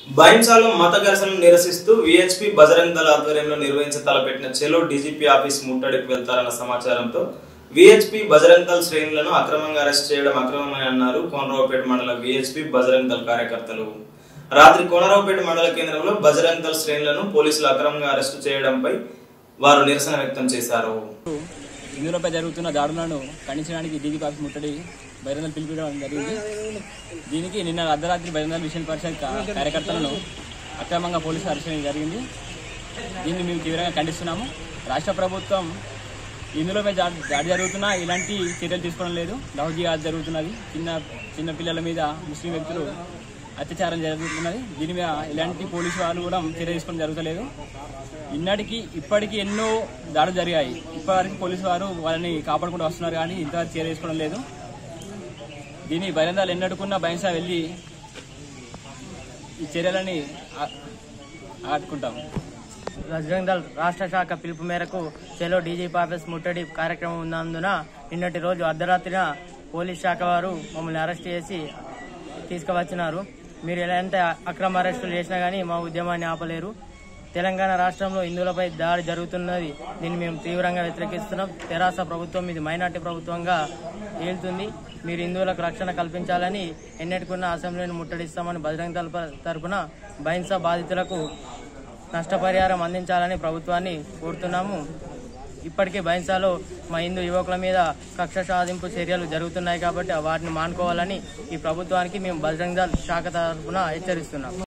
బైంసాలో మత ఘర్షణను నిరసిస్తూ విహెచ్పి బజరంగ్ దళ ఆధ్వర్యంలో నిర్వహించ తలపెట్టిన చెలో డీజీపీ ఆఫీస్ ముట్టడికి వెళ్తారన్న సమాచారంతో విహెచ్పి బజరంగ్ దళ్ శ్రేణులను అక్రమంగా అరెస్ట్ చేయడం అక్రమమని అన్నారు కోనరావుపేట మండల విహెచ్పి బజరంగ్ దళ్ కార్యకర్తలు రాత్రి కోనరావుపేట మండల కేంద్రంలో బజరంగ్ దళ్ శ్రేణులను పోలీసులు అక్రమంగా అరెస్టు చేయడంపై వారు నిరసన వ్యక్తం చేశారు ఇందులోపై జరుగుతున్న దాడులను ఖండించడానికి డీజీ ఆఫీస్ ముట్టడి బహిరంగ పిలిపించడం జరిగింది దీనికి నిన్న అర్ధరాత్రి బహిరంగ విషయ పరిషత్ కా- కార్యకర్తలను అక్రమంగా పోలీసులు అరెస్ట్ చేయడం జరిగింది దీన్ని మేము తీవ్రంగా ఖండిస్తున్నాము రాష్ట్ర ప్రభుత్వం ఇందులోపై దాడి దాడి జరుగుతున్నా ఇలాంటి చర్యలు తీసుకోవడం లేదు లవ్ జిహాద్ జరుగుతున్నది చిన్న చిన్న పిల్లల మీద ముస్లిం వ్యక్తులు అత్యాచారం జరుగుతున్నది దీని మీద ఇలాంటి పోలీసు వాళ్ళు కూడా చర్య తీసుకోవడం జరుగుతలేదు ఇన్నటికి ఇప్పటికీ ఎన్నో దాడులు జరిగాయి ఇప్పటివరకు పోలీసు వారు వాళ్ళని కాపాడుకుంటూ వస్తున్నారు కానీ ఇంతవరకు చర్య తీసుకోవడం లేదు దీని బైరందాలు ఎన్నడుకున్న బైన్సా వెళ్ళి ఈ చర్యలని ఆ- ఆడుకుంటాము బజరంగ్ దళ్ రాష్ట్ర శాఖ పిలుపు మేరకు చెలో డీజీపీ ఆఫీస్ ముట్టడి కార్యక్రమం ఉన్నందున నిన్నటి రోజు అర్ధరాత్రిన పోలీస్ శాఖ వారు మమ్మల్ని అరెస్ట్ చేసి తీసుకువచ్చినారు మీరు ఎలాంటి అక్రమ అరెస్టులు చేసినా కానీ మా ఉద్యమాన్ని ఆపలేరు తెలంగాణ రాష్ట్రంలో హిందువులపై దాడి జరుగుతున్నది దీన్ని మేము తీవ్రంగా వ్యతిరేకిస్తున్నాం తెరాస ప్రభుత్వం ఇది మైనార్టీ ప్రభుత్వంగా ఏలుతుంది మీరు హిందువులకు రక్షణ కల్పించాలని ఎన్నటికున్న అసెంబ్లీని ముట్టడిస్తామని బజరంగ్ దళ తరపున బైన్సా బాధితులకు నష్టపరిహారం అందించాలని ప్రభుత్వాన్ని కోరుతున్నాము ఇప్పటికే బైన్సాలో మా హిందూ యువకుల మీద కక్ష సాధింపు చర్యలు జరుగుతున్నాయి కాబట్టి వాటిని మానుకోవాలని ఈ ప్రభుత్వానికి మేము బజరంగ్ దళ్ శాఖ తరఫున హెచ్చరిస్తున్నాం